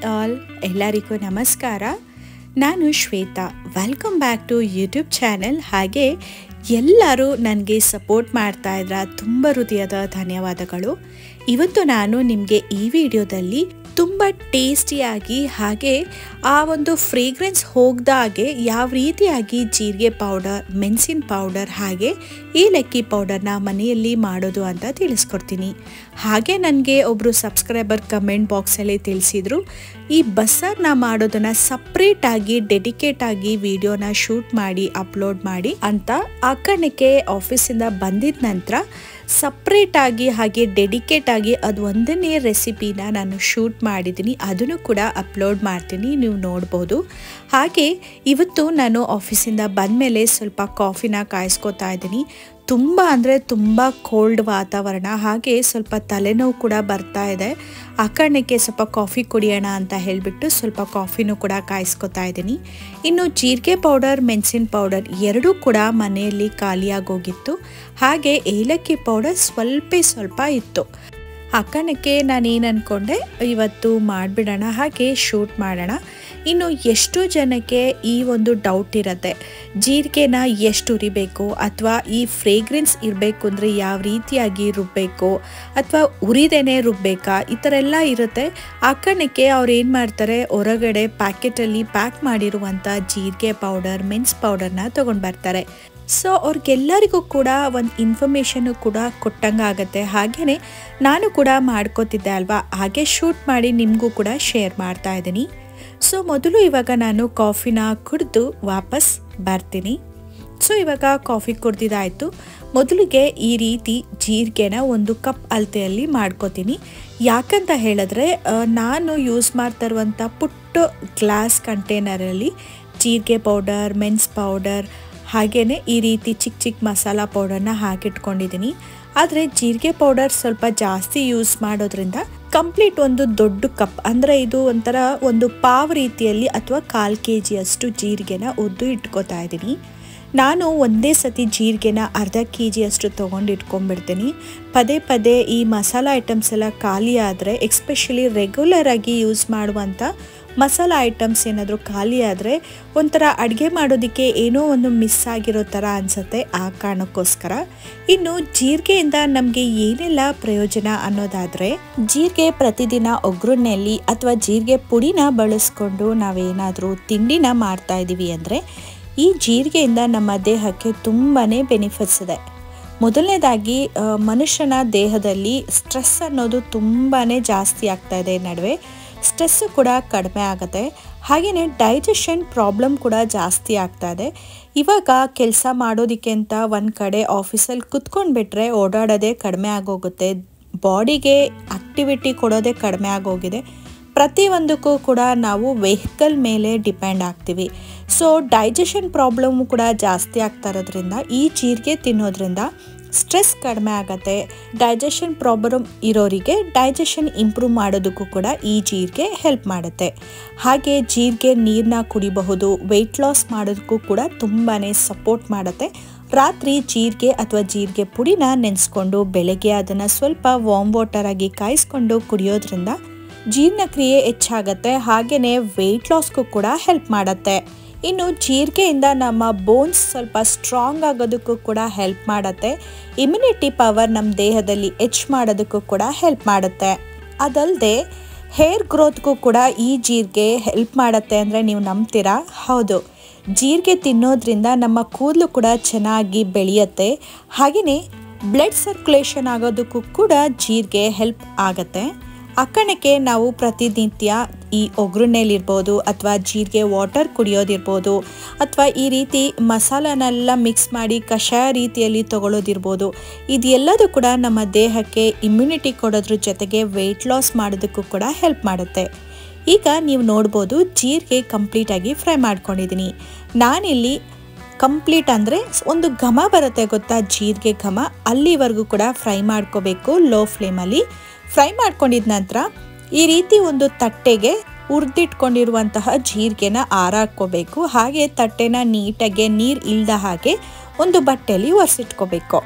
all ಎಲ್ಲರಿಗೂ ನಮಸ್ಕಾರ ನಾನು Shwetha welcome back to YouTube channel ಹಾಗೆ ಎಲ್ಲರೂ ನನಗೆ ಸಪೋರ್ಟ್ ಮಾಡ್ತಾ ಇದ್ರ ತುಂಬ ಹೃದಯದ ಧನ್ಯವಾದಗಳು ಇವತ್ತು ನಾನು ನಿಮಗೆ ಈ ವಿಡಿಯೋದಲ್ಲಿ ತುಂಬ ಟೇಸ್ಟಿಯಾಗಿ ಹಾಗೆ ಆ ಒಂದು ಫ್ರೇಗ್ರೆನ್ಸ್ ಹೋಗ್ದಾಗೆ ಯಾವ ರೀತಿಯಾಗಿ ಜೀರಿಗೆ ಪೌಡರ್ ಮೆಣಸಿನ ಪೌಡರ್ ಹಾಗೆ ಏಲಕ್ಕಿ ಪೌಡರ್ನ ಮನೆಯಲ್ಲಿ ಮಾಡೋದು ಅಂತ ತಿಳಿಸ್ಕೊಡ್ತೀನಿ ಹಾಗೆ ನನಗೆ ಒಬ್ಬರು ಸಬ್ಸ್ಕ್ರೈಬರ್ ಕಮೆಂಟ್ ಬಾಕ್ಸಲ್ಲಿ ತಿಳಿಸಿದ್ರು ಈ ಬಸ್ಸಾರ್ನ ಮಾಡೋದನ್ನ ಸಪ್ರೇಟ್ ಆಗಿ ಡೆಡಿಕೇಟ್ ಆಗಿ ವಿಡಿಯೋನ ಶೂಟ್ ಮಾಡಿ ಅಪ್ಲೋಡ್ ಮಾಡಿ ಅಂತ ಆ ಕಣಕ್ಕೆ ಆಫೀಸಿಂದ ಬಂದಿದ ನಂತರ ಸಪ್ರೇಟ್ ಆಗಿ ಹಾಗೆ ಡೆಡಿಕೇಟ್ ಆಗಿ ಅದು ಒಂದನೇ ರೆಸಿಪಿನ ನಾನು ಶೂಟ್ ಮಾಡಿದ್ದೀನಿ ಅದನ್ನು ಕೂಡ ಅಪ್ಲೋಡ್ ಮಾಡ್ತೀನಿ ನೀವು ನೋಡ್ಬೋದು ಹಾಗೆ ಇವತ್ತು ನಾನು ಆಫೀಸಿಂದ ಬಂದಮೇಲೆ ಸ್ವಲ್ಪ ಕಾಫಿನ ಕಾಯಿಸ್ಕೊತಾ ಇದ್ದೀನಿ ತುಂಬ ಅಂದರೆ ತುಂಬ ಕೋಲ್ಡ್ ವಾತಾವರಣ ಹಾಗೆ ಸ್ವಲ್ಪ ತಲೆನೋವು ಕೂಡ ಬರ್ತಾ ಇದೆ ಆ ಕಾರಣಕ್ಕೆ ಸ್ವಲ್ಪ ಕಾಫಿ ಕುಡಿಯೋಣ ಅಂತ ಹೇಳಿಬಿಟ್ಟು ಸ್ವಲ್ಪ ಕಾಫಿನೂ ಕೂಡ ಕಾಯಿಸ್ಕೊತಾ ಇದ್ದೀನಿ ಇನ್ನು ಜೀರಿಗೆ ಪೌಡರ್ ಮೆಣಸಿನ ಪೌಡರ್ ಎರಡೂ ಕೂಡ ಮನೆಯಲ್ಲಿ ಖಾಲಿಯಾಗೋಗಿತ್ತು ಹಾಗೆ ಏಲಕ್ಕಿ ಪೌಡರ್ ಸ್ವಲ್ಪ ಸ್ವಲ್ಪ ಇತ್ತು ಆ ಕಾರಣಕ್ಕೆ ನಾನೇನು ಅಂದ್ಕೊಂಡೆ ಇವತ್ತು ಮಾಡಿಬಿಡೋಣ ಹಾಗೆ ಶೂಟ್ ಮಾಡೋಣ ಇನ್ನು ಎಷ್ಟು ಜನಕ್ಕೆ ಈ ಒಂದು ಡೌಟ್ ಇರುತ್ತೆ ಜೀರಿಗೆನ ಎಷ್ಟು ಉರಿಬೇಕು ಅಥವಾ ಈ ಫ್ರೇಗ್ರೆನ್ಸ್ ಇರಬೇಕು ಅಂದರೆ ಯಾವ ರೀತಿಯಾಗಿ ರುಬ್ಬಬೇಕು ಅಥವಾ ಉರಿದೇನೆ ರುಬ್ಬಬೇಕಾ ಈ ಥರ ಎಲ್ಲ ಇರುತ್ತೆ ಆ ಕಾರಣಕ್ಕೆ ಅವ್ರು ಏನು ಮಾಡ್ತಾರೆ ಹೊರಗಡೆ ಪ್ಯಾಕೆಟಲ್ಲಿ ಪ್ಯಾಕ್ ಮಾಡಿರುವಂಥ ಜೀರಿಗೆ ಪೌಡರ್ ಮೆಣಸು ಪೌಡರ್ನ ತೊಗೊಂಡು ಬರ್ತಾರೆ ಸೊ ಅವ್ರಿಗೆಲ್ಲರಿಗೂ ಕೂಡ ಒಂದು ಇನ್ಫಾರ್ಮೇಷನ್ನು ಕೂಡ ಕೊಟ್ಟಂಗೆ ಆಗುತ್ತೆ ಹಾಗೆಯೇ ನಾನು ಕೂಡ ಮಾಡ್ಕೋತಿದ್ದೆ ಅಲ್ವಾ ಹಾಗೆ ಶೂಟ್ ಮಾಡಿ ನಿಮಗೂ ಕೂಡ ಶೇರ್ ಮಾಡ್ತಾ ಇದ್ದೀನಿ ಸೊ ಮೊದಲು ಇವಾಗ ನಾನು ಕಾಫಿನ ಕುಡಿದು ವಾಪಸ್ ಬರ್ತೀನಿ ಸೊ ಇವಾಗ ಕಾಫಿ ಕುಡ್ದಿದ್ದಾಯಿತು ಮೊದಲಿಗೆ ಈ ರೀತಿ ಜೀರಿಗೆನ ಒಂದು ಕಪ್ ಅಳತೆಯಲ್ಲಿ ಮಾಡ್ಕೋತೀನಿ ಯಾಕಂತ ಹೇಳಿದ್ರೆ ನಾನು ಯೂಸ್ ಮಾಡ್ತಾ ಇರುವಂಥ ಪುಟ್ಟ ಗ್ಲಾಸ್ ಕಂಟೈನರಲ್ಲಿ ಜೀರಿಗೆ ಪೌಡರ್ ಮೆಣಸು ಪೌಡರ್ ಹಾಗೆಯೇ ಈ ರೀತಿ ಚಿಕ್ಕ ಚಿಕ್ಕ ಮಸಾಲ ಪೌಡರ್ನ ಹಾಕಿಟ್ಕೊಂಡಿದ್ದೀನಿ ಆದರೆ ಜೀರಿಗೆ ಪೌಡರ್ ಸ್ವಲ್ಪ ಜಾಸ್ತಿ ಯೂಸ್ ಮಾಡೋದ್ರಿಂದ ಕಂಪ್ಲೀಟ್ ಒಂದು ದೊಡ್ಡ ಕಪ್ ಅಂದರೆ ಇದು ಒಂಥರ ಒಂದು ಪಾವ್ ರೀತಿಯಲ್ಲಿ ಅಥವಾ ಕಾಲು ಕೆ ಜಿಯಷ್ಟು ಜೀರಿಗೆನ ಉದ್ದು ಇಟ್ಕೋತಾ ಇದ್ದೀನಿ ನಾನು ಒಂದೇ ಸತಿ ಜೀರಿಗೆನ ಅರ್ಧ ಕೆ ಜಿಯಷ್ಟು ತೊಗೊಂಡು ಇಟ್ಕೊಂಡ್ಬಿಡ್ತೀನಿ ಪದೇ ಪದೇ ಈ ಮಸಾಲ ಐಟಮ್ಸ್ ಎಲ್ಲ ಖಾಲಿ ಆದರೆ ಎಕ್ಸ್ಪೆಷಲಿ ರೆಗ್ಯುಲರ್ ಆಗಿ ಯೂಸ್ ಮಾಡುವಂಥ ಮಸಾಲ ಐಟಮ್ಸ್ ಏನಾದರೂ ಖಾಲಿ ಆದರೆ ಒಂಥರ ಅಡುಗೆ ಮಾಡೋದಕ್ಕೆ ಏನೋ ಒಂದು ಮಿಸ್ ಆಗಿರೋ ಥರ ಅನಿಸುತ್ತೆ ಆ ಕಾರಣಕ್ಕೋಸ್ಕರ ಇನ್ನು ಜೀರಿಗೆಯಿಂದ ನಮಗೆ ಏನೆಲ್ಲ ಪ್ರಯೋಜನ ಅನ್ನೋದಾದರೆ ಜೀರಿಗೆ ಪ್ರತಿದಿನ ಒಗ್ಗರಣೆಯಲ್ಲಿ ಅಥವಾ ಜೀರಿಗೆ ಪುಡಿನ ಬಳಸ್ಕೊಂಡು ನಾವೇನಾದರೂ ತಿಂಡಿನ ಮಾಡ್ತಾ ಇದ್ದೀವಿ ಅಂದರೆ ಈ ಜೀರಿಗೆಯಿಂದ ನಮ್ಮ ದೇಹಕ್ಕೆ ತುಂಬಾ ಬೆನಿಫಿಟ್ಸ್ ಇದೆ ಮೊದಲನೇದಾಗಿ ಮನುಷ್ಯನ ದೇಹದಲ್ಲಿ ಸ್ಟ್ರೆಸ್ ಅನ್ನೋದು ತುಂಬಾ ಜಾಸ್ತಿ ಆಗ್ತಾ ಇದೆ ನಡುವೆ ಸ್ಟ್ರೆಸ್ಸು ಕೂಡ ಕಡಿಮೆ ಆಗುತ್ತೆ ಹಾಗೆಯೇ ಡೈಜೆಷನ್ ಪ್ರಾಬ್ಲಮ್ ಕೂಡ ಜಾಸ್ತಿ ಆಗ್ತಾ ಇದೆ ಇವಾಗ ಕೆಲಸ ಮಾಡೋದಕ್ಕೆ ಅಂತ ಒಂದು ಕಡೆ ಆಫೀಸಲ್ಲಿ ಕುತ್ಕೊಂಡ್ಬಿಟ್ರೆ ಓಡಾಡೋದೇ ಕಡಿಮೆ ಆಗೋಗುತ್ತೆ ಬಾಡಿಗೆ ಆಕ್ಟಿವಿಟಿ ಕೊಡೋದೇ ಕಡಿಮೆ ಆಗೋಗಿದೆ ಪ್ರತಿಯೊಂದಕ್ಕೂ ಕೂಡ ನಾವು ವೆಹಿಕಲ್ ಮೇಲೆ ಡಿಪೆಂಡ್ ಆಗ್ತೀವಿ ಸೊ ಡೈಜೆಷನ್ ಪ್ರಾಬ್ಲಮ್ ಕೂಡ ಜಾಸ್ತಿ ಆಗ್ತಾ ಇರೋದ್ರಿಂದ ಈ ಜೀರಿಗೆ ತಿನ್ನೋದ್ರಿಂದ ಸ್ಟ್ರೆಸ್ ಕಡಿಮೆ ಆಗುತ್ತೆ ಡೈಜೆಷನ್ ಪ್ರಾಬ್ಲಮ್ ಇರೋರಿಗೆ ಡೈಜೆಷನ್ ಇಂಪ್ರೂವ್ ಮಾಡೋದಕ್ಕೂ ಕೂಡ ಈ ಜೀರಿಗೆ ಹೆಲ್ಪ್ ಮಾಡುತ್ತೆ ಹಾಗೆ ಜೀರಿಗೆ ನೀರನ್ನ ಕುಡಿಬಹುದು ವೆಯ್ಟ್ ಲಾಸ್ ಮಾಡೋದಕ್ಕೂ ಕೂಡ ತುಂಬಾ ಸಪೋರ್ಟ್ ಮಾಡುತ್ತೆ ರಾತ್ರಿ ಜೀರಿಗೆ ಅಥವಾ ಜೀರಿಗೆ ಪುಡಿನ ನೆನೆಸ್ಕೊಂಡು ಬೆಳಗ್ಗೆ ಅದನ್ನು ಸ್ವಲ್ಪ ವಾಮ್ ವಾಟರ್ ಆಗಿ ಕಾಯಿಸ್ಕೊಂಡು ಕುಡಿಯೋದ್ರಿಂದ ಜೀರ್ಣಕ್ರಿಯೆ ಹೆಚ್ಚಾಗತ್ತೆ ಹಾಗೆಯೇ ವೆಯ್ಟ್ ಲಾಸ್ಗೂ ಕೂಡ ಹೆಲ್ಪ್ ಮಾಡುತ್ತೆ ಇನ್ನು ಜೀರಿಗೆಯಿಂದ ನಮ್ಮ ಬೋನ್ಸ್ ಸ್ವಲ್ಪ ಸ್ಟ್ರಾಂಗ್ ಆಗೋದಕ್ಕೂ ಕೂಡ ಹೆಲ್ಪ್ ಮಾಡುತ್ತೆ ಇಮ್ಯುನಿಟಿ ಪವರ್ ನಮ್ಮ ದೇಹದಲ್ಲಿ ಹೆಚ್ಚು ಮಾಡೋದಕ್ಕೂ ಕೂಡ ಹೆಲ್ಪ್ ಮಾಡುತ್ತೆ ಅದಲ್ಲದೆ ಹೇರ್ ಗ್ರೋತ್ಗೂ ಕೂಡ ಈ ಜೀರಿಗೆ ಹೆಲ್ಪ್ ಮಾಡುತ್ತೆ ಅಂದರೆ ನೀವು ನಂಬ್ತೀರಾ ಹೌದು ಜೀರಿಗೆ ತಿನ್ನೋದ್ರಿಂದ ನಮ್ಮ ಕೂದಲು ಕೂಡ ಚೆನ್ನಾಗಿ ಬೆಳೆಯುತ್ತೆ ಹಾಗೆಯೇ ಬ್ಲಡ್ ಸರ್ಕ್ಯುಲೇಷನ್ ಆಗೋದಕ್ಕೂ ಕೂಡ ಜೀರಿಗೆ ಹೆಲ್ಪ್ ಆಗುತ್ತೆ ಆ ಕಾರಣಕ್ಕೆ ನಾವು ಪ್ರತಿನಿತ್ಯ ಈ ಒಗ್ಗರಣೆಲಿರ್ಬೋದು ಅಥವಾ ಜೀರಿಗೆ ವಾಟರ್ ಕುಡಿಯೋದಿರ್ಬೋದು ಅಥವಾ ಈ ರೀತಿ ಮಸಾಲನೆಲ್ಲ ಮಿಕ್ಸ್ ಮಾಡಿ ಕಷಾಯ ರೀತಿಯಲ್ಲಿ ತಗೊಳ್ಳೋದಿರ್ಬೋದು ಇದೆಲ್ಲದೂ ಕೂಡ ನಮ್ಮ ದೇಹಕ್ಕೆ ಇಮ್ಯುನಿಟಿ ಕೊಡೋದ್ರ ಜೊತೆಗೆ ವೆಯ್ಟ್ ಲಾಸ್ ಮಾಡೋದಕ್ಕೂ ಕೂಡ ಹೆಲ್ಪ್ ಮಾಡುತ್ತೆ ಈಗ ನೀವು ನೋಡ್ಬೋದು ಜೀರಿಗೆ ಕಂಪ್ಲೀಟಾಗಿ ಫ್ರೈ ಮಾಡ್ಕೊಂಡಿದ್ದೀನಿ ನಾನಿಲ್ಲಿ ಕಂಪ್ಲೀಟ್ ಅಂದರೆ ಒಂದು ಘಮ ಬರುತ್ತೆ ಗೊತ್ತಾ ಜೀರಿಗೆ ಘಮ ಅಲ್ಲಿವರೆಗೂ ಕೂಡ ಫ್ರೈ ಮಾಡ್ಕೋಬೇಕು ಲೋ ಫ್ಲೇಮಲ್ಲಿ ಫ್ರೈ ಮಾಡ್ಕೊಂಡಿದ ನಂತರ ಈ ರೀತಿ ಒಂದು ತಟ್ಟೆಗೆ ಹುರಿದಿಟ್ಕೊಂಡಿರುವಂತಹ ಜೀರಿಗೆನ ಆರಾಕೋಬೇಕು ಹಾಗೆ ತಟ್ಟೆನ ನೀಟಾಗಿ ನೀರು ಇಲ್ದ ಹಾಗೆ ಒಂದು ಬಟ್ಟೆಯಲ್ಲಿ ಒರೆಸಿಟ್ಕೋಬೇಕು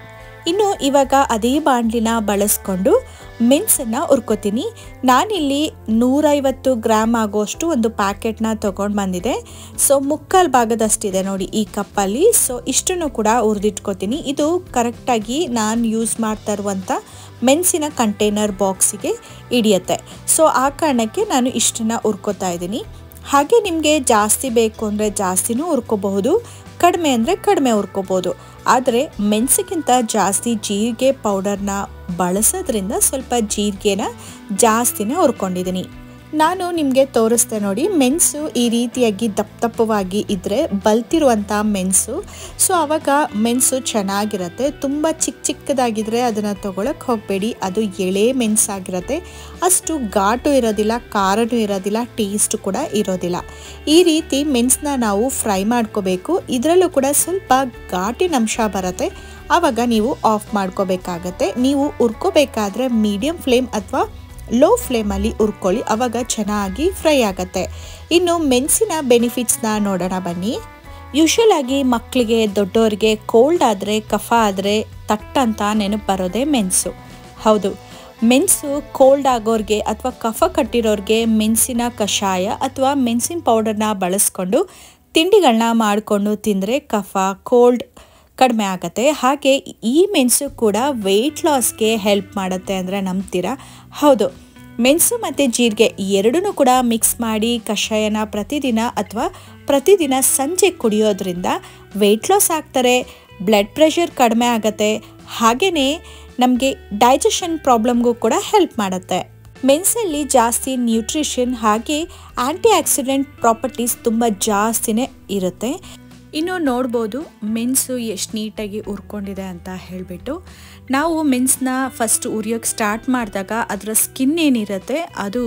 ಇನ್ನು ಇವಾಗ ಅದೇ ಬಾಣಲಿನ ಬಳಸ್ಕೊಂಡು ಮೆಣಸನ್ನು ಹುರ್ಕೋತೀನಿ ನಾನಿಲ್ಲಿ ನೂರೈವತ್ತು ಗ್ರಾಮ್ ಆಗೋಷ್ಟು ಒಂದು ಪ್ಯಾಕೆಟ್ನ ತೊಗೊಂಡು ಬಂದಿದೆ ಸೊ ಮುಕ್ಕಾಲು ಭಾಗದಷ್ಟಿದೆ ನೋಡಿ ಈ ಕಪ್ಪಲ್ಲಿ ಸೊ ಇಷ್ಟನ್ನು ಕೂಡ ಹುರಿದಿಟ್ಕೋತೀನಿ ಇದು ಕರೆಕ್ಟಾಗಿ ನಾನು ಯೂಸ್ ಮಾಡ್ತಾ ಇರುವಂಥ ಮೆಣಸಿನ ಕಂಟೈನರ್ ಬಾಕ್ಸಿಗೆ ಹಿಡಿಯುತ್ತೆ ಸೊ ಆ ಕಾರಣಕ್ಕೆ ನಾನು ಇಷ್ಟನ್ನು ಹುರ್ಕೋತಾ ಇದ್ದೀನಿ ಹಾಗೆ ನಿಮಗೆ ಜಾಸ್ತಿ ಬೇಕು ಅಂದರೆ ಜಾಸ್ತಿನೂ ಹುರ್ಕೋಬಹುದು ಕಡಿಮೆ ಅಂದರೆ ಕಡಿಮೆ ಹುರ್ಕೋಬೋದು ಆದರೆ ಮೆಣಸಿಗಿಂತ ಜಾಸ್ತಿ ಜೀರಿಗೆ ಪೌಡರ್ನ ಬಳಸೋದ್ರಿಂದ ಸ್ವಲ್ಪ ಜೀರಿಗೆನ ಜಾಸ್ತಿನೇ ಹುರ್ಕೊಂಡಿದ್ದೀನಿ ನಾನು ನಿಮಗೆ ತೋರಿಸ್ತೆ ನೋಡಿ ಮೆಣಸು ಈ ರೀತಿಯಾಗಿ ದಪ್ಪ ದಪ್ಪವಾಗಿ ಇದ್ದರೆ ಬಲ್ತಿರುವಂಥ ಮೆಣಸು ಸೊ ಆವಾಗ ಮೆಣಸು ಚೆನ್ನಾಗಿರುತ್ತೆ ತುಂಬ ಚಿಕ್ಕ ಚಿಕ್ಕದಾಗಿದ್ದರೆ ಅದನ್ನು ತೊಗೊಳಕ್ಕೆ ಹೋಗಬೇಡಿ ಅದು ಎಳೆ ಮೆಣಸಾಗಿರುತ್ತೆ ಅಷ್ಟು ಘಾಟು ಇರೋದಿಲ್ಲ ಖಾರನೂ ಇರೋದಿಲ್ಲ ಟೇಸ್ಟ್ ಕೂಡ ಇರೋದಿಲ್ಲ ಈ ರೀತಿ ಮೆಣಸನ್ನ ನಾವು ಫ್ರೈ ಮಾಡ್ಕೋಬೇಕು ಇದರಲ್ಲೂ ಕೂಡ ಸ್ವಲ್ಪ ಘಾಟಿನ ಅಂಶ ಬರುತ್ತೆ ಆವಾಗ ನೀವು ಆಫ್ ಮಾಡ್ಕೋಬೇಕಾಗತ್ತೆ ನೀವು ಹುರ್ಕೋಬೇಕಾದ್ರೆ ಮೀಡಿಯಮ್ ಫ್ಲೇಮ್ ಅಥವಾ ಲೋ ಫ್ಲೇಮಲ್ಲಿ ಹುರ್ಕೊಳ್ಳಿ ಅವಾಗ ಚೆನ್ನಾಗಿ ಫ್ರೈ ಆಗುತ್ತೆ ಇನ್ನು ಮೆಣಸಿನ ಬೆನಿಫಿಟ್ಸ್ನ ನೋಡೋಣ ಬನ್ನಿ ಯೂಶಲ್ ಆಗಿ ಮಕ್ಕಳಿಗೆ ದೊಡ್ಡವ್ರಿಗೆ ಕೋಲ್ಡ್ ಆದರೆ ಕಫ ಆದರೆ ತಟ್ಟಂತ ನೆನಪು ಬರೋದೇ ಮೆಣಸು ಹೌದು ಮೆಣಸು ಕೋಲ್ಡ್ ಆಗೋರಿಗೆ ಅಥವಾ ಕಫ ಕಟ್ಟಿರೋರಿಗೆ ಮೆಣಸಿನ ಕಷಾಯ ಅಥವಾ ಮೆಣಸಿನ ಪೌಡರ್ನ ಬಳಸ್ಕೊಂಡು ತಿಂಡಿಗಳನ್ನ ಮಾಡಿಕೊಂಡು ತಿಂದರೆ ಕಫ ಕೋಲ್ಡ್ ಕಡಿಮೆ ಆಗುತ್ತೆ ಹಾಗೆ ಈ ಮೆಣಸು ಕೂಡ ವೆಯ್ಟ್ ಲಾಸ್ಗೆ ಹೆಲ್ಪ್ ಮಾಡುತ್ತೆ ಅಂದರೆ ನಂಬ್ತೀರಾ ಹೌದು ಮೆಣಸು ಮತ್ತು ಜೀರಿಗೆ ಎರಡೂ ಕೂಡ ಮಿಕ್ಸ್ ಮಾಡಿ ಕಷಾಯನ ಪ್ರತಿದಿನ ಅಥವಾ ಪ್ರತಿದಿನ ಸಂಜೆ ಕುಡಿಯೋದ್ರಿಂದ ವೆಯ್ಟ್ ಲಾಸ್ ಆಗ್ತಾರೆ ಬ್ಲಡ್ ಪ್ರೆಷರ್ ಕಡಿಮೆ ಆಗುತ್ತೆ ಹಾಗೆಯೇ ನಮಗೆ ಡೈಜೆಷನ್ ಪ್ರಾಬ್ಲಮ್ಗೂ ಕೂಡ ಹೆಲ್ಪ್ ಮಾಡುತ್ತೆ ಮೆಣಸಲ್ಲಿ ಜಾಸ್ತಿ ನ್ಯೂಟ್ರಿಷನ್ ಹಾಗೆ ಆ್ಯಂಟಿ ಆಕ್ಸಿಡೆಂಟ್ ಪ್ರಾಪರ್ಟೀಸ್ ತುಂಬ ಜಾಸ್ತಿನೇ ಇರುತ್ತೆ ಇನ್ನು ನೋಡ್ಬೋದು ಮೆಣಸು ಎಷ್ಟು ನೀಟಾಗಿ ಹುರ್ಕೊಂಡಿದೆ ಅಂತ ಹೇಳಿಬಿಟ್ಟು ನಾವು ಮೆಣಸನ್ನ ಫಸ್ಟ್ ಉರಿಯೋಕ್ಕೆ ಸ್ಟಾರ್ಟ್ ಮಾಡಿದಾಗ ಅದರ ಸ್ಕಿನ್ ಏನಿರುತ್ತೆ ಅದು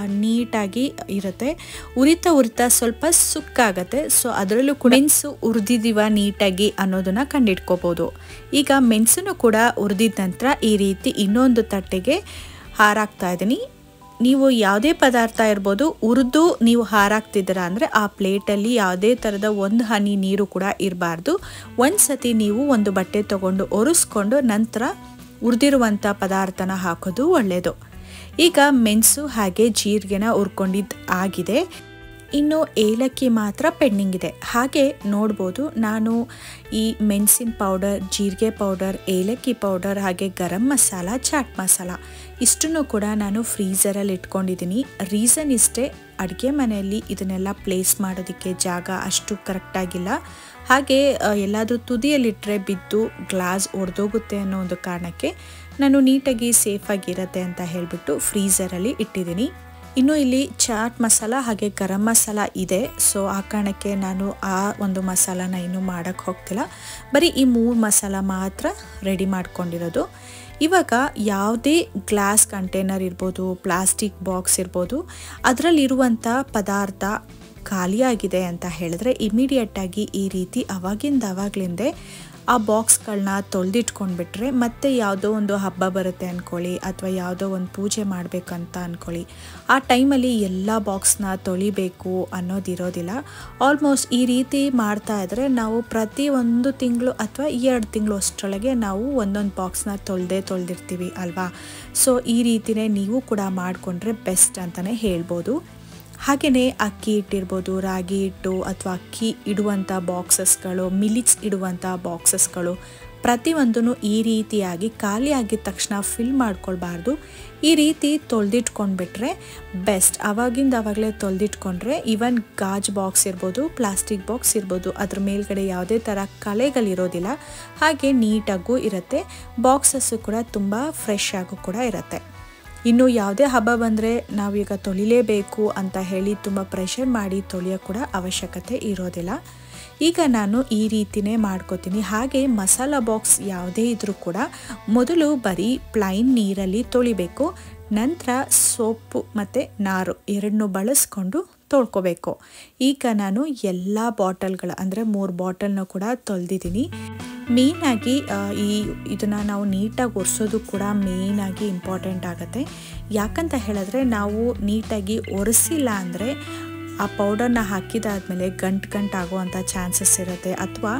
ನೀಟಾಗಿ ಇರುತ್ತೆ ಉರಿತಾ ಉರಿತಾ ಸ್ವಲ್ಪ ಸುಕ್ಕಾಗತ್ತೆ ಸೊ ಅದರಲ್ಲೂ ಕೂಡ ಮೆಣಸು ಹುರಿದಿದ್ದೀವ ನೀಟಾಗಿ ಅನ್ನೋದನ್ನು ಕಂಡಿಡ್ಕೋಬೋದು ಈಗ ಮೆಣಸನ್ನು ಕೂಡ ಹುರಿದಿದ ನಂತರ ಈ ರೀತಿ ಇನ್ನೊಂದು ತಟ್ಟೆಗೆ ಹಾರಾಕ್ತಾ ಇದ್ದೀನಿ ನೀವು ಯಾವುದೇ ಪದಾರ್ಥ ಇರ್ಬೋದು ಹುರಿದು ನೀವು ಹಾರಾಕ್ತಿದ್ದೀರಾ ಅಂದರೆ ಆ ಪ್ಲೇಟಲ್ಲಿ ಯಾವುದೇ ಥರದ ಒಂದು ಹನಿ ನೀರು ಕೂಡ ಇರಬಾರ್ದು ಒಂದು ಸತಿ ನೀವು ಒಂದು ಬಟ್ಟೆ ತೊಗೊಂಡು ಒರೆಸ್ಕೊಂಡು ನಂತರ ಹುರಿದಿರುವಂಥ ಪದಾರ್ಥನ ಹಾಕೋದು ಒಳ್ಳೆಯದು ಈಗ ಮೆಣಸು ಹಾಗೆ ಜೀರಿಗೆನ ಹುರ್ಕೊಂಡಿದ್ದು ಆಗಿದೆ ಇನ್ನು ಏಲಕ್ಕಿ ಮಾತ್ರ ಪೆಂಡಿಂಗ್ ಇದೆ ಹಾಗೆ ನೋಡ್ಬೋದು ನಾನು ಈ ಮೆಣಸಿನ ಪೌಡರ್ ಜೀರಿಗೆ ಪೌಡರ್ ಏಲಕ್ಕಿ ಪೌಡರ್ ಹಾಗೆ ಗರಂ ಮಸಾಲ ಚಾಟ್ ಮಸಾಲ ಇಷ್ಟನ್ನು ಕೂಡ ನಾನು ಫ್ರೀಝರಲ್ಲಿ ಇಟ್ಕೊಂಡಿದ್ದೀನಿ ರೀಸನ್ ಇಷ್ಟೇ ಅಡುಗೆ ಮನೆಯಲ್ಲಿ ಇದನ್ನೆಲ್ಲ ಪ್ಲೇಸ್ ಮಾಡೋದಕ್ಕೆ ಜಾಗ ಅಷ್ಟು ಕರೆಕ್ಟಾಗಿಲ್ಲ ಹಾಗೆ ಎಲ್ಲಾದರೂ ತುದಿಯಲ್ಲಿಟ್ಟರೆ ಬಿದ್ದು ಗ್ಲಾಸ್ ಒಡೆದೋಗುತ್ತೆ ಅನ್ನೋ ಒಂದು ಕಾರಣಕ್ಕೆ ನಾನು ನೀಟಾಗಿ ಸೇಫಾಗಿರುತ್ತೆ ಅಂತ ಹೇಳಿಬಿಟ್ಟು ಫ್ರೀಝರಲ್ಲಿ ಇಟ್ಟಿದ್ದೀನಿ ಇನ್ನು ಇಲ್ಲಿ ಚಾಟ್ ಮಸಾಲ ಹಾಗೆ ಗರಂ ಮಸಾಲ ಇದೆ ಸೊ ಆ ಕಾರಣಕ್ಕೆ ನಾನು ಆ ಒಂದು ಮಸಾಲಾನ ಇನ್ನೂ ಮಾಡೋಕ್ಕೆ ಹೋಗ್ತಿಲ್ಲ ಬರೀ ಈ ಮೂರು ಮಸಾಲ ಮಾತ್ರ ರೆಡಿ ಮಾಡ್ಕೊಂಡಿರೋದು ಇವಾಗ ಯಾವುದೇ ಗ್ಲಾಸ್ ಕಂಟೈನರ್ ಇರ್ಬೋದು ಪ್ಲಾಸ್ಟಿಕ್ ಬಾಕ್ಸ್ ಇರ್ಬೋದು ಅದರಲ್ಲಿರುವಂಥ ಪದಾರ್ಥ ಖಾಲಿಯಾಗಿದೆ ಅಂತ ಹೇಳಿದ್ರೆ ಇಮಿಡಿಯೇಟಾಗಿ ಈ ರೀತಿ ಅವಾಗಿಂದ ಅವಾಗ್ಲಿಂದೇ ಆ ಬಾಕ್ಸ್ಗಳನ್ನ ತೊಳೆದಿಟ್ಕೊಂಡ್ಬಿಟ್ರೆ ಮತ್ತೆ ಯಾವುದೋ ಒಂದು ಹಬ್ಬ ಬರುತ್ತೆ ಅಂದ್ಕೊಳ್ಳಿ ಅಥವಾ ಯಾವುದೋ ಒಂದು ಪೂಜೆ ಮಾಡಬೇಕಂತ ಅಂದ್ಕೊಳ್ಳಿ ಆ ಟೈಮಲ್ಲಿ ಎಲ್ಲ ಬಾಕ್ಸ್ನ ತೊಳಿಬೇಕು ಅನ್ನೋದಿರೋದಿಲ್ಲ ಆಲ್ಮೋಸ್ಟ್ ಈ ರೀತಿ ಮಾಡ್ತಾ ಇದ್ದರೆ ನಾವು ಪ್ರತಿ ಒಂದು ತಿಂಗಳು ಅಥವಾ ಎರಡು ತಿಂಗಳು ಅಷ್ಟರೊಳಗೆ ನಾವು ಒಂದೊಂದು ಬಾಕ್ಸ್ನ ತೊಳೆದೇ ತೊಳೆದಿರ್ತೀವಿ ಅಲ್ವಾ ಸೊ ಈ ರೀತಿನೇ ನೀವು ಕೂಡ ಮಾಡಿಕೊಂಡ್ರೆ ಬೆಸ್ಟ್ ಅಂತಲೇ ಹೇಳ್ಬೋದು ಹಾಗೆಯೇ ಅಕ್ಕಿ ಹಿಟ್ಟಿರ್ಬೋದು ರಾಗಿ ಹಿಟ್ಟು ಅಥವಾ ಅಕ್ಕಿ ಇಡುವಂಥ ಬಾಕ್ಸಸ್ಗಳು ಮಿಲಿಟ್ಸ್ ಇಡುವಂಥ ಬಾಕ್ಸಸ್ಗಳು ಪ್ರತಿಯೊಂದೂ ಈ ರೀತಿಯಾಗಿ ಖಾಲಿ ಆಗಿದ ತಕ್ಷಣ ಫಿಲ್ ಮಾಡ್ಕೊಳ್ಬಾರ್ದು ಈ ರೀತಿ ತೊಳೆದಿಟ್ಕೊಂಡ್ಬಿಟ್ರೆ ಬೆಸ್ಟ್ ಅವಾಗಿಂದ ಆವಾಗಲೇ ತೊಳೆದಿಟ್ಕೊಂಡ್ರೆ ಈವನ್ ಗಾಜ್ ಬಾಕ್ಸ್ ಇರ್ಬೋದು ಪ್ಲಾಸ್ಟಿಕ್ ಬಾಕ್ಸ್ ಇರ್ಬೋದು ಅದ್ರ ಮೇಲ್ಗಡೆ ಯಾವುದೇ ಥರ ಕಲೆಗಳಿರೋದಿಲ್ಲ ಹಾಗೆ ನೀಟಾಗೂ ಇರುತ್ತೆ ಬಾಕ್ಸಸ್ಸು ಕೂಡ ತುಂಬ ಫ್ರೆಶ್ ಆಗು ಕೂಡ ಇರುತ್ತೆ ಇನ್ನು ಯಾವುದೇ ಹಬ್ಬ ಬಂದರೆ ನಾವೀಗ ತೊಳಿಲೇಬೇಕು ಅಂತ ಹೇಳಿ ತುಂಬ ಪ್ರೆಷರ್ ಮಾಡಿ ತೊಳೆಯೋ ಕೂಡ ಅವಶ್ಯಕತೆ ಇರೋದಿಲ್ಲ ಈಗ ನಾನು ಈ ರೀತಿನೇ ಮಾಡ್ಕೋತೀನಿ ಹಾಗೆ ಮಸಾಲ ಬಾಕ್ಸ್ ಯಾವುದೇ ಇದ್ರೂ ಕೂಡ ಮೊದಲು ಬರೀ ಪ್ಲೈನ್ ನೀರಲ್ಲಿ ತೊಳಿಬೇಕು ನಂತರ ಸೋಪು ಮತ್ತು ನಾರು ಎರಡನ್ನೂ ಬಳಸ್ಕೊಂಡು ತೊಳ್ಕೊಬೇಕು ಈಗ ನಾನು ಎಲ್ಲ ಬಾಟಲ್ಗಳ ಅಂದರೆ ಮೂರು ಬಾಟಲ್ನ ಕೂಡ ತೊಳೆದಿದ್ದೀನಿ ಮೇಯ್ನಾಗಿ ಈ ಇದನ್ನು ನಾವು ನೀಟಾಗಿ ಒರೆಸೋದು ಕೂಡ ಮೇಯ್ನಾಗಿ ಇಂಪಾರ್ಟೆಂಟ್ ಆಗುತ್ತೆ ಯಾಕಂತ ಹೇಳಿದ್ರೆ ನಾವು ನೀಟಾಗಿ ಒರೆಸಿಲ್ಲ ಅಂದರೆ ಆ ಪೌಡರ್ನ ಹಾಕಿದಾದ್ಮೇಲೆ ಗಂಟು ಗಂಟು ಆಗುವಂಥ ಚಾನ್ಸಸ್ ಇರುತ್ತೆ ಅಥವಾ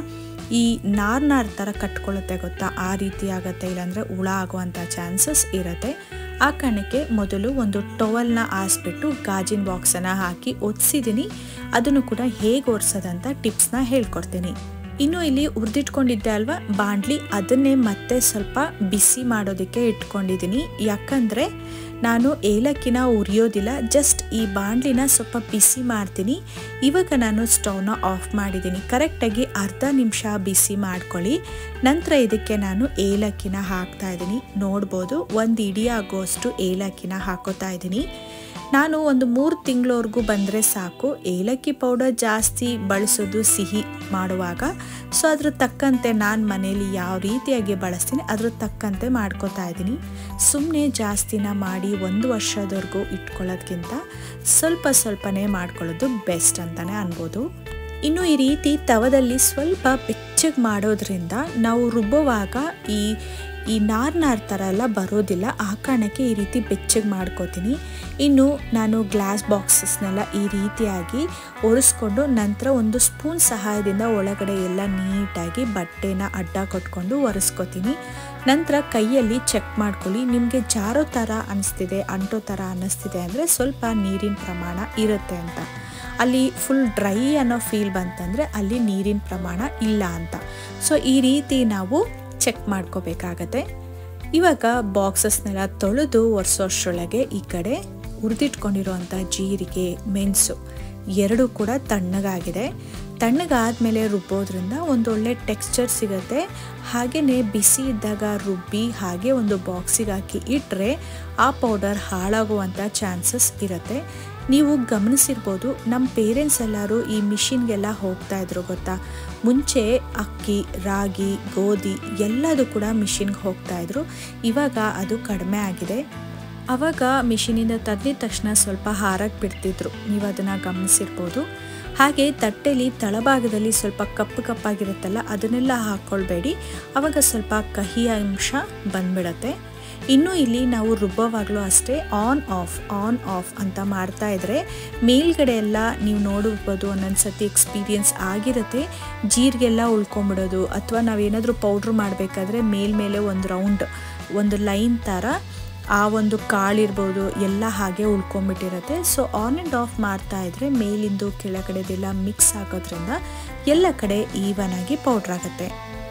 ಈ ನಾರ್ ನಾರ್ ಥರ ಕಟ್ಕೊಳ್ಳುತ್ತೆ ಗೊತ್ತಾ ಆ ರೀತಿ ಆಗುತ್ತೆ ಇಲ್ಲಾಂದರೆ ಹುಳ ಆಗುವಂಥ ಚಾನ್ಸಸ್ ಇರುತ್ತೆ ಆ ಕಾರಣಕ್ಕೆ ಮೊದಲು ಒಂದು ಟವಲ್ನ ಆಸ್ಬಿಟ್ಟು ಗಾಜಿನ ಬಾಕ್ಸನ್ನು ಹಾಕಿ ಒದಿಸಿದ್ದೀನಿ ಅದನ್ನು ಕೂಡ ಹೇಗೆ ಒರೆಸೋದಂತ ಟಿಪ್ಸ್ನ ಹೇಳ್ಕೊಡ್ತೀನಿ ಇನ್ನು ಇಲ್ಲಿ ಹುರಿದಿಟ್ಕೊಂಡಿದ್ದೆ ಅಲ್ವಾ ಬಾಂಡ್ಲಿ ಅದನ್ನೇ ಮತ್ತೆ ಸ್ವಲ್ಪ ಬಿಸಿ ಮಾಡೋದಕ್ಕೆ ಇಟ್ಕೊಂಡಿದ್ದೀನಿ ಯಾಕಂದರೆ ನಾನು ಏಲಕ್ಕಿನ ಉರಿಯೋದಿಲ್ಲ ಜಸ್ಟ್ ಈ ಬಾಂಡ್ಲಿನ ಸ್ವಲ್ಪ ಬಿಸಿ ಮಾಡ್ತೀನಿ ಇವಾಗ ನಾನು ಸ್ಟವ್ನ ಆಫ್ ಮಾಡಿದ್ದೀನಿ ಕರೆಕ್ಟಾಗಿ ಅರ್ಧ ನಿಮಿಷ ಬಿಸಿ ಮಾಡ್ಕೊಳ್ಳಿ ನಂತರ ಇದಕ್ಕೆ ನಾನು ಏಲಕ್ಕಿನ ಹಾಕ್ತಾ ಇದ್ದೀನಿ ನೋಡ್ಬೋದು ಒಂದು ಇಡೀ ಆಗೋಷ್ಟು ಏಲಕ್ಕಿನ ಹಾಕೋತಾ ಇದ್ದೀನಿ ನಾನು ಒಂದು ಮೂರು ತಿಂಗಳವರೆಗೂ ಬಂದರೆ ಸಾಕು ಏಲಕ್ಕಿ ಪೌಡರ್ ಜಾಸ್ತಿ ಬಳಸೋದು ಸಿಹಿ ಮಾಡುವಾಗ ಸೊ ಅದ್ರ ತಕ್ಕಂತೆ ನಾನು ಮನೇಲಿ ಯಾವ ರೀತಿಯಾಗಿ ಬಳಸ್ತೀನಿ ಅದ್ರ ತಕ್ಕಂತೆ ಮಾಡ್ಕೋತಾ ಇದ್ದೀನಿ ಸುಮ್ಮನೆ ಜಾಸ್ತಿನ ಮಾಡಿ ಒಂದು ವರ್ಷದವರೆಗೂ ಇಟ್ಕೊಳ್ಳೋದ್ಕಿಂತ ಸ್ವಲ್ಪ ಸ್ವಲ್ಪನೇ ಮಾಡ್ಕೊಳ್ಳೋದು ಬೆಸ್ಟ್ ಅಂತಲೇ ಅನ್ಬೋದು ಇನ್ನು ಈ ರೀತಿ ತವದಲ್ಲಿ ಸ್ವಲ್ಪ ಬೆಚ್ಚಗೆ ಮಾಡೋದ್ರಿಂದ ನಾವು ರುಬ್ಬುವಾಗ ಈ ಈ ನಾರ್ ನಾರ್ ಥರ ಎಲ್ಲ ಬರೋದಿಲ್ಲ ಆ ಕಾರಣಕ್ಕೆ ಈ ರೀತಿ ಬೆಚ್ಚಗೆ ಮಾಡ್ಕೋತೀನಿ ಇನ್ನು ನಾನು ಗ್ಲಾಸ್ ಬಾಕ್ಸಸ್ನೆಲ್ಲ ಈ ರೀತಿಯಾಗಿ ಒರೆಸ್ಕೊಂಡು ನಂತರ ಒಂದು ಸ್ಪೂನ್ ಸಹಾಯದಿಂದ ಒಳಗಡೆ ಎಲ್ಲ ನೀಟಾಗಿ ಬಟ್ಟೆನ ಅಡ್ಡ ಕೊಟ್ಕೊಂಡು ಒರೆಸ್ಕೋತೀನಿ ನಂತರ ಕೈಯಲ್ಲಿ ಚೆಕ್ ಮಾಡ್ಕೊಳ್ಳಿ ನಿಮಗೆ ಜಾರೋ ಥರ ಅನಿಸ್ತಿದೆ ಅಂಟೋ ಥರ ಅನ್ನಿಸ್ತಿದೆ ಅಂದರೆ ಸ್ವಲ್ಪ ನೀರಿನ ಪ್ರಮಾಣ ಇರುತ್ತೆ ಅಂತ ಅಲ್ಲಿ ಫುಲ್ ಡ್ರೈ ಅನ್ನೋ ಫೀಲ್ ಬಂತಂದರೆ ಅಲ್ಲಿ ನೀರಿನ ಪ್ರಮಾಣ ಇಲ್ಲ ಅಂತ ಸೊ ಈ ರೀತಿ ನಾವು ಚೆಕ್ ಮಾಡ್ಕೋಬೇಕಾಗತ್ತೆ ಇವಾಗ ಬಾಕ್ಸಸ್ನೆಲ್ಲ ತೊಳೆದು ಒರೆಸೋಷ್ಟರೊಳಗೆ ಈ ಕಡೆ ಹುರಿದಿಟ್ಕೊಂಡಿರುವಂಥ ಜೀರಿಗೆ ಮೆಣಸು ಎರಡೂ ಕೂಡ ತಣ್ಣಗಾಗಿದೆ ತಣ್ಣಗಾದ್ಮೇಲೆ ರುಬ್ಬೋದ್ರಿಂದ ಒಂದೊಳ್ಳೆ ಟೆಕ್ಸ್ಚರ್ ಸಿಗುತ್ತೆ ಹಾಗೆಯೇ ಬಿಸಿ ಇದ್ದಾಗ ರುಬ್ಬಿ ಹಾಗೆ ಒಂದು ಬಾಕ್ಸಿಗೆ ಹಾಕಿ ಇಟ್ಟರೆ ಆ ಪೌಡರ್ ಹಾಳಾಗುವಂಥ ಚಾನ್ಸಸ್ ಇರುತ್ತೆ ನೀವು ಗಮನಿಸಿರ್ಬೋದು ನಮ್ಮ ಪೇರೆಂಟ್ಸ್ ಎಲ್ಲರೂ ಈ ಮಿಷಿನ್ಗೆಲ್ಲ ಹೋಗ್ತಾ ಇದ್ರು ಗೊತ್ತಾ ಮುಂಚೆ ಅಕ್ಕಿ ರಾಗಿ ಗೋಧಿ ಎಲ್ಲದೂ ಕೂಡ ಮಿಷಿನ್ಗೆ ಹೋಗ್ತಾ ಇದ್ರು ಇವಾಗ ಅದು ಕಡಿಮೆ ಆಗಿದೆ ಅವಾಗ ಮಿಷಿನಿಂದ ತಂದಿದ ತಕ್ಷಣ ಸ್ವಲ್ಪ ಹಾರಕ್ಕೆ ಬಿಡ್ತಿದ್ರು ನೀವು ಅದನ್ನು ಗಮನಿಸಿರ್ಬೋದು ಹಾಗೆ ತಟ್ಟೆಲಿ ತಳಭಾಗದಲ್ಲಿ ಸ್ವಲ್ಪ ಕಪ್ಪು ಕಪ್ಪಾಗಿರುತ್ತಲ್ಲ ಅದನ್ನೆಲ್ಲ ಹಾಕ್ಕೊಳ್ಬೇಡಿ ಅವಾಗ ಸ್ವಲ್ಪ ಕಹಿ ಅಂಶ ಬಂದ್ಬಿಡತ್ತೆ ಇನ್ನು ಇಲ್ಲಿ ನಾವು ರುಬ್ಬೋವಾಗಲೂ ಅಷ್ಟೇ ಆನ್ ಆಫ್ ಆನ್ ಆಫ್ ಅಂತ ಮಾಡ್ತಾ ಇದ್ರೆ ಮೇಲ್ಗಡೆ ಎಲ್ಲ ನೀವು ನೋಡಿರ್ಬೋದು ಒಂದೊಂದು ಸತಿ ಎಕ್ಸ್ಪೀರಿಯನ್ಸ್ ಆಗಿರುತ್ತೆ ಜೀರಿಗೆಲ್ಲ ಉಳ್ಕೊಂಬಿಡೋದು ಅಥವಾ ನಾವೇನಾದರೂ ಪೌಡ್ರ್ ಮಾಡಬೇಕಾದ್ರೆ ಮೇಲ್ಮೇಲೆ ಒಂದು ರೌಂಡ್ ಒಂದು ಲೈನ್ ಥರ ಆ ಒಂದು ಕಾಳಿರ್ಬೋದು ಎಲ್ಲ ಹಾಗೆ ಉಳ್ಕೊಂಬಿಟ್ಟಿರುತ್ತೆ ಸೊ ಆನ್ ಆ್ಯಂಡ್ ಆಫ್ ಮಾಡ್ತಾ ಇದ್ರೆ ಮೇಲಿಂದು ಕೆಳಗಡೆದೆಲ್ಲ ಮಿಕ್ಸ್ ಆಗೋದ್ರಿಂದ ಎಲ್ಲ ಕಡೆ ಈವನ್ ಆಗಿ ಪೌಡ್ರ್ ಆಗುತ್ತೆ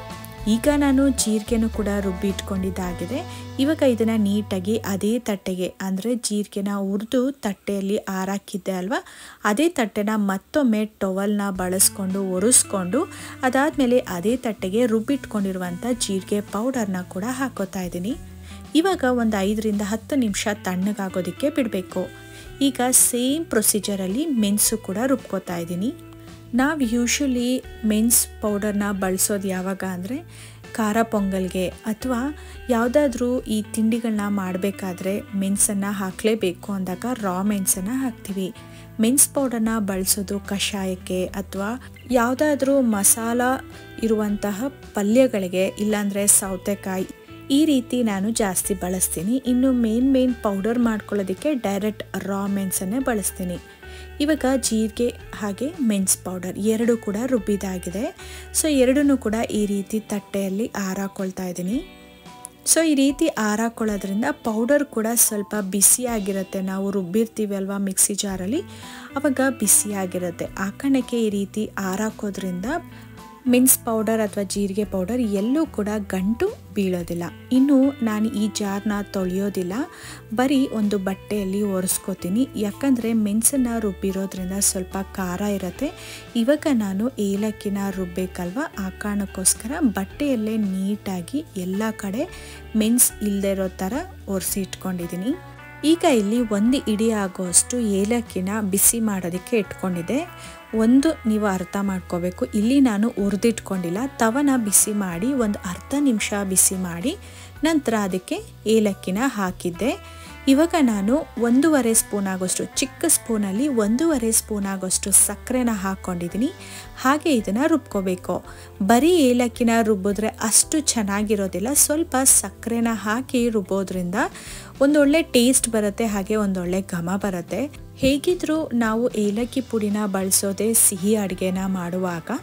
ಈಗ ನಾನು ಜೀರಿಗೆನೂ ಕೂಡ ರುಬ್ಬಿ ಇಟ್ಕೊಂಡಿದ್ದಾಗಿದೆ ಇವಾಗ ಇದನ್ನು ನೀಟಾಗಿ ಅದೇ ತಟ್ಟೆಗೆ ಅಂದರೆ ಜೀರಿಗೆನ ಹುರಿದು ತಟ್ಟೆಯಲ್ಲಿ ಆರಾಕಿದ್ದೆ ಅಲ್ವಾ ಅದೇ ತಟ್ಟೆನ ಮತ್ತೊಮ್ಮೆ ಟೊವಲ್ನ ಬಳಸ್ಕೊಂಡು ಒರೆಸ್ಕೊಂಡು ಅದಾದಮೇಲೆ ಅದೇ ತಟ್ಟೆಗೆ ರುಬ್ಬಿಟ್ಕೊಂಡಿರುವಂಥ ಜೀರಿಗೆ ಪೌಡರ್ನ ಕೂಡ ಹಾಕೋತಾ ಇದ್ದೀನಿ ಇವಾಗ ಒಂದು ಐದರಿಂದ ಹತ್ತು ನಿಮಿಷ ತಣ್ಣಗಾಗೋದಕ್ಕೆ ಬಿಡಬೇಕು ಈಗ ಸೇಮ್ ಪ್ರೊಸೀಜರಲ್ಲಿ ಮೆಣಸು ಕೂಡ ರುಬ್ಕೋತಾ ಇದ್ದೀನಿ ನಾವು ಯೂಶ್ವಲಿ ಮೆನ್ಸ್ ಪೌಡರ್ನ ಬಳಸೋದು ಯಾವಾಗ ಅಂದರೆ ಖಾರ ಪೊಂಗಲ್ಗೆ ಅಥವಾ ಯಾವುದಾದ್ರೂ ಈ ತಿಂಡಿಗಳನ್ನ ಮಾಡಬೇಕಾದ್ರೆ ಮೆಣಸನ್ನು ಹಾಕಲೇಬೇಕು ಅಂದಾಗ ರಾ ಮೆಣಸನ್ನು ಹಾಕ್ತೀವಿ ಮೆನ್ಸ್ ಪೌಡರ್ನ ಬಳಸೋದು ಕಷಾಯಕ್ಕೆ ಅಥವಾ ಯಾವುದಾದ್ರೂ ಮಸಾಲ ಇರುವಂತಹ ಪಲ್ಯಗಳಿಗೆ ಇಲ್ಲಾಂದರೆ ಸೌತೆಕಾಯಿ ಈ ರೀತಿ ನಾನು ಜಾಸ್ತಿ ಬಳಸ್ತೀನಿ ಇನ್ನು ಮೇನ್ ಮೇನ್ ಪೌಡರ್ ಮಾಡ್ಕೊಳ್ಳೋದಕ್ಕೆ ಡೈರೆಕ್ಟ್ ರಾ ಮೆಣಸನ್ನೇ ಬಳಸ್ತೀನಿ ಇವಾಗ ಜೀರಿಗೆ ಹಾಗೆ ಮೆಣಸು ಪೌಡರ್ ಎರಡು ಕೂಡ ರುಬ್ಬಿದಾಗಿದೆ ಸೊ ಎರಡನ್ನೂ ಕೂಡ ಈ ರೀತಿ ತಟ್ಟೆಯಲ್ಲಿ ಆರಾಕೊಳ್ತಾ ಇದ್ದೀನಿ ಸೊ ಈ ರೀತಿ ಆರಾಕೊಳ್ಳೋದ್ರಿಂದ ಪೌಡರ್ ಕೂಡ ಸ್ವಲ್ಪ ಬಿಸಿಯಾಗಿರುತ್ತೆ ನಾವು ರುಬ್ಬಿರ್ತೀವಿ ಅಲ್ವಾ ಮಿಕ್ಸಿ ಜಾರಲ್ಲಿ ಆವಾಗ ಬಿಸಿಯಾಗಿರುತ್ತೆ ಆ ಕಾರಣಕ್ಕೆ ಈ ರೀತಿ ಆರಾಕೋದ್ರಿಂದ ಮೆಣಸು ಪೌಡರ್ ಅಥವಾ ಜೀರಿಗೆ ಪೌಡರ್ ಎಲ್ಲೂ ಕೂಡ ಗಂಟು ಬೀಳೋದಿಲ್ಲ ಇನ್ನು ನಾನು ಈ ಜಾರ್ನ ತೊಳೆಯೋದಿಲ್ಲ ಬರೀ ಒಂದು ಬಟ್ಟೆಯಲ್ಲಿ ಒರೆಸ್ಕೋತೀನಿ ಯಾಕಂದರೆ ಮೆಣಸನ್ನು ರುಬ್ಬಿರೋದ್ರಿಂದ ಸ್ವಲ್ಪ ಖಾರ ಇರುತ್ತೆ ಇವಾಗ ನಾನು ಏಲಕ್ಕಿನ ರುಬ್ಬೇಕಲ್ವ ಆ ಕಾರಣಕ್ಕೋಸ್ಕರ ಬಟ್ಟೆಯಲ್ಲೇ ನೀಟಾಗಿ ಎಲ್ಲ ಕಡೆ ಮೆಣಸು ಇಲ್ಲದೆ ಇರೋ ಥರ ಒರೆಸಿ ಇಟ್ಕೊಂಡಿದ್ದೀನಿ ಈಗ ಇಲ್ಲಿ ಒಂದು ಇಡಿ ಆಗೋಷ್ಟು ಏಲಕ್ಕಿನ ಬಿಸಿ ಮಾಡೋದಕ್ಕೆ ಇಟ್ಕೊಂಡಿದ್ದೆ ಒಂದು ನೀವು ಅರ್ಥ ಮಾಡ್ಕೋಬೇಕು ಇಲ್ಲಿ ನಾನು ಹುರಿದಿಟ್ಕೊಂಡಿಲ್ಲ ತವನ ಬಿಸಿ ಮಾಡಿ ಒಂದು ಅರ್ಧ ನಿಮಿಷ ಬಿಸಿ ಮಾಡಿ ನಂತರ ಅದಕ್ಕೆ ಏಲಕ್ಕಿನ ಹಾಕಿದ್ದೆ ಇವಾಗ ನಾನು ಒಂದೂವರೆ ಸ್ಪೂನ್ ಆಗೋಷ್ಟು ಚಿಕ್ಕ ಸ್ಪೂನಲ್ಲಿ ಒಂದೂವರೆ ಸ್ಪೂನ್ ಆಗೋಷ್ಟು ಸಕ್ಕರೆನ ಹಾಕ್ಕೊಂಡಿದ್ದೀನಿ ಹಾಗೆ ಇದನ್ನು ರುಬ್ಕೋಬೇಕು ಬರೀ ಏಲಕ್ಕಿನ ರುಬ್ಬಿದ್ರೆ ಅಷ್ಟು ಚೆನ್ನಾಗಿರೋದಿಲ್ಲ ಸ್ವಲ್ಪ ಸಕ್ಕರೆನ ಹಾಕಿ ರುಬ್ಬೋದ್ರಿಂದ ಒಂದೊಳ್ಳೆ ಟೇಸ್ಟ್ ಬರುತ್ತೆ ಹಾಗೆ ಒಂದೊಳ್ಳೆ ಘಮ ಬರುತ್ತೆ ಹೇಗಿದ್ರೂ ನಾವು ಏಲಕ್ಕಿ ಪುಡಿನ ಬಳಸೋದೇ ಸಿಹಿ ಅಡುಗೆನ ಮಾಡುವಾಗ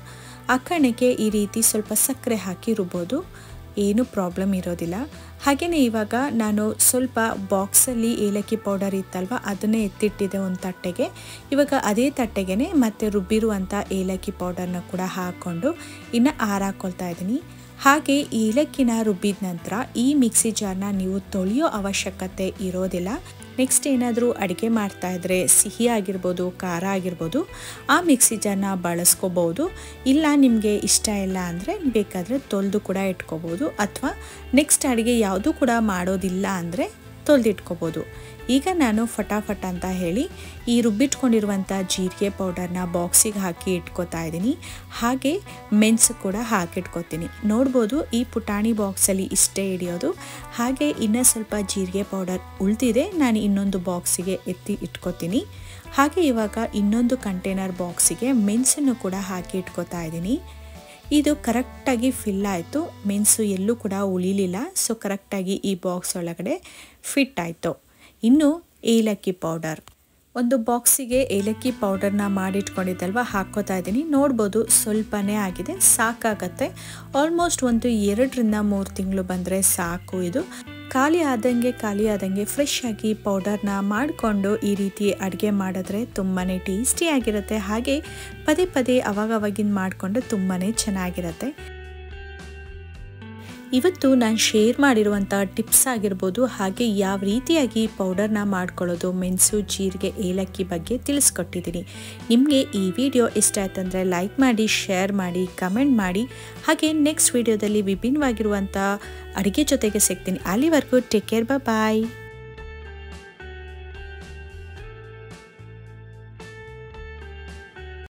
ಅಕ್ಕಣಕ್ಕೆ ಈ ರೀತಿ ಸ್ವಲ್ಪ ಸಕ್ಕರೆ ಹಾಕಿ ರುಬ್ಬೋದು ಏನು ಪ್ರಾಬ್ಲಮ್ ಇರೋದಿಲ್ಲ ಹಾಗೆಯೇ ಇವಾಗ ನಾನು ಸ್ವಲ್ಪ ಬಾಕ್ಸಲ್ಲಿ ಏಲಕ್ಕಿ ಪೌಡರ್ ಇತ್ತಲ್ವ ಅದನ್ನೇ ಎತ್ತಿಟ್ಟಿದ್ದೆ ಒಂದು ತಟ್ಟೆಗೆ ಇವಾಗ ಅದೇ ತಟ್ಟೆಗೆ ಮತ್ತೆ ರುಬ್ಬಿರುವಂಥ ಏಲಕ್ಕಿ ಪೌಡರ್ನ ಕೂಡ ಹಾಕ್ಕೊಂಡು ಇನ್ನು ಆರಾಕೊಳ್ತಾ ಇದ್ದೀನಿ ಹಾಗೆ ಏಲಕ್ಕಿನ ರುಬ್ಬಿದ ನಂತರ ಈ ಮಿಕ್ಸಿ ಜಾರ್ನ ನೀವು ತೊಳೆಯೋ ಅವಶ್ಯಕತೆ ಇರೋದಿಲ್ಲ ನೆಕ್ಸ್ಟ್ ಏನಾದರೂ ಅಡುಗೆ ಮಾಡ್ತಾ ಇದ್ರೆ ಸಿಹಿ ಆಗಿರ್ಬೋದು ಖಾರ ಆಗಿರ್ಬೋದು ಆ ಮಿಕ್ಸಿ ಜಾರ್ನ ಬಳಸ್ಕೋಬೋದು ಇಲ್ಲ ನಿಮಗೆ ಇಷ್ಟ ಇಲ್ಲ ಅಂದರೆ ಬೇಕಾದರೆ ತೊಳೆದು ಕೂಡ ಇಟ್ಕೋಬೋದು ಅಥವಾ ನೆಕ್ಸ್ಟ್ ಅಡುಗೆ ಯಾವುದು ಕೂಡ ಮಾಡೋದಿಲ್ಲ ಅಂದರೆ ತೊಳೆದಿಟ್ಕೋಬೋದು ಈಗ ನಾನು ಫಟಾಫಟ್ ಅಂತ ಹೇಳಿ ಈ ರುಬ್ಬಿಟ್ಕೊಂಡಿರುವಂಥ ಜೀರಿಗೆ ಪೌಡರ್ನ ಬಾಕ್ಸಿಗೆ ಹಾಕಿ ಇಟ್ಕೋತಾ ಇದ್ದೀನಿ ಹಾಗೆ ಮೆಣಸು ಕೂಡ ಹಾಕಿಟ್ಕೋತೀನಿ ನೋಡ್ಬೋದು ಈ ಪುಟಾಣಿ ಬಾಕ್ಸಲ್ಲಿ ಇಷ್ಟೇ ಹಿಡಿಯೋದು ಹಾಗೆ ಇನ್ನೂ ಸ್ವಲ್ಪ ಜೀರಿಗೆ ಪೌಡರ್ ಉಳಿದಿದೆ ನಾನು ಇನ್ನೊಂದು ಬಾಕ್ಸಿಗೆ ಎತ್ತಿ ಇಟ್ಕೋತೀನಿ ಹಾಗೆ ಇವಾಗ ಇನ್ನೊಂದು ಕಂಟೈನರ್ ಬಾಕ್ಸಿಗೆ ಮೆಣಸನ್ನು ಕೂಡ ಹಾಕಿ ಇಟ್ಕೋತಾ ಇದ್ದೀನಿ ಇದು ಕರೆಕ್ಟಾಗಿ ಫಿಲ್ ಆಯಿತು ಮೆಣಸು ಎಲ್ಲೂ ಕೂಡ ಉಳಿಲಿಲ್ಲ ಸೊ ಕರೆಕ್ಟಾಗಿ ಈ ಬಾಕ್ಸ್ ಒಳಗಡೆ ಫಿಟ್ ಆಯಿತು ಇನ್ನು ಏಲಕ್ಕಿ ಪೌಡರ್ ಒಂದು ಬಾಕ್ಸಿಗೆ ಏಲಕ್ಕಿ ಪೌಡರ್ನ ಮಾಡಿಟ್ಕೊಂಡಿದ್ದಲ್ವ ಹಾಕ್ಕೋತಾ ಇದ್ದೀನಿ ನೋಡ್ಬೋದು ಸ್ವಲ್ಪನೇ ಆಗಿದೆ ಸಾಕಾಗತ್ತೆ ಆಲ್ಮೋಸ್ಟ್ ಒಂದು ಎರಡರಿಂದ ಮೂರು ತಿಂಗಳು ಬಂದರೆ ಸಾಕು ಇದು ಖಾಲಿ ಆದಂಗೆ ಖಾಲಿ ಆದಂಗೆ ಫ್ರೆಶ್ ಆಗಿ ಪೌಡರ್ನ ಮಾಡಿಕೊಂಡು ಈ ರೀತಿ ಅಡುಗೆ ಮಾಡಿದ್ರೆ ತುಂಬಾ ಟೇಸ್ಟಿಯಾಗಿರುತ್ತೆ ಹಾಗೆ ಪದೇ ಪದೇ ಅವಾಗವಾಗಿನ ಮಾಡಿಕೊಂಡ್ರೆ ತುಂಬಾ ಚೆನ್ನಾಗಿರುತ್ತೆ ಇವತ್ತು ನಾನು ಶೇರ್ ಮಾಡಿರುವಂಥ ಟಿಪ್ಸ್ ಆಗಿರ್ಬೋದು ಹಾಗೆ ಯಾವ ರೀತಿಯಾಗಿ ಪೌಡರ್ನ ಮಾಡ್ಕೊಳ್ಳೋದು ಮೆಣಸು ಜೀರಿಗೆ ಏಲಕ್ಕಿ ಬಗ್ಗೆ ತಿಳಿಸ್ಕೊಟ್ಟಿದ್ದೀನಿ ನಿಮಗೆ ಈ ವಿಡಿಯೋ ಇಷ್ಟ ಆಯ್ತಂದರೆ ಲೈಕ್ ಮಾಡಿ ಶೇರ್ ಮಾಡಿ ಕಮೆಂಟ್ ಮಾಡಿ ಹಾಗೆ ನೆಕ್ಸ್ಟ್ ವಿಡಿಯೋದಲ್ಲಿ ವಿಭಿನ್ನವಾಗಿರುವಂಥ ಅಡುಗೆ ಜೊತೆಗೆ ಸಿಗ್ತೀನಿ ಅಲ್ಲಿವರೆಗೂ ಟೇಕ್ ಕೇರ್ ಬಾಯ್